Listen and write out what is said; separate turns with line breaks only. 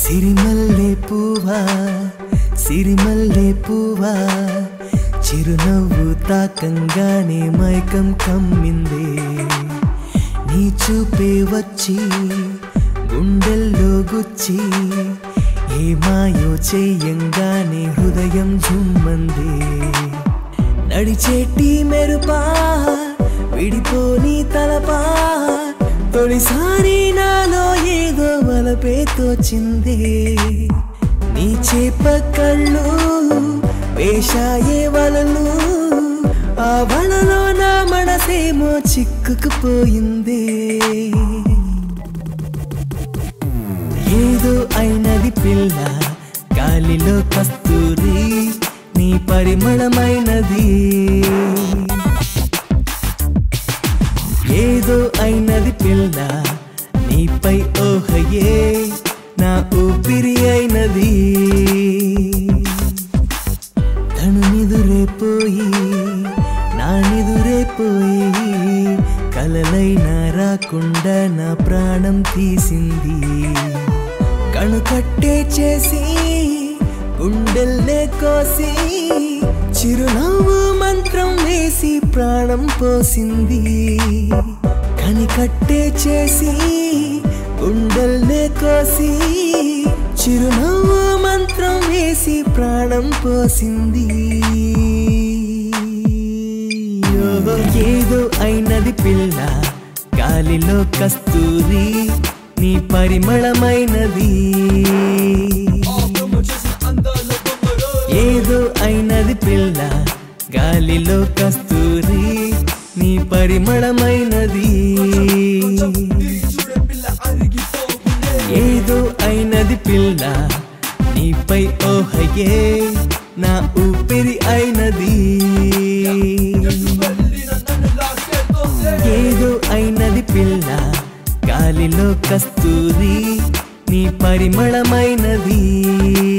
సిరిమల్లె పువ్వా సిరిమల్లె పువ్వా చిరునవ్వు తాకంగానే మైకం కమ్మిందే నీ చూపే వచ్చి గుండెల్లో గుచ్చి ఏ మాయో చెయ్యంగానే హృదయం జుమ్మందే నడిచేటి మెరుపా విడిపోని తలపా తొలిసారి నాలో ఏదో వలపే తోచిందే నీ చేప కళ్ళు వేషాయే వలలు ఆ వలలో నా మనసేమో చిక్కుకుపోయిందే ఏదో అయినది పిల్ల గాలిలో కస్తూరి నీ పరిమళమైనది ఏదో అయినది పిల్ల నీపై ఓహయే నా ఊపిరి అయినది తను నిదురే పోయి నా నిదురే పోయి కలలైనా రాకుండా నా ప్రాణం తీసింది కణుకట్టే చేసి గుండెల్నే కోసి చిరునవ్వు మంత్రం వేసి ప్రాణం పోసింది కనికట్టే చేసి గుండెల్నే కోసి చిరునవ్వు మంత్రం వేసి ప్రాణం పోసింది ఓహో, ఏదో అయినది పిల్ల గాలిలో కస్తూరి నీ పరిమళమైనది ఏదో అయినది పిల్ల గాలిలో కస్తూరి నీ పరిమళమైనది ఏదో అయినది పిల్ల నీపై ఓహయే నా ఊపిరి అయినది ఏదో అయినది పిల్ల గాలిలో కస్తూరి నీ పరిమళమైనది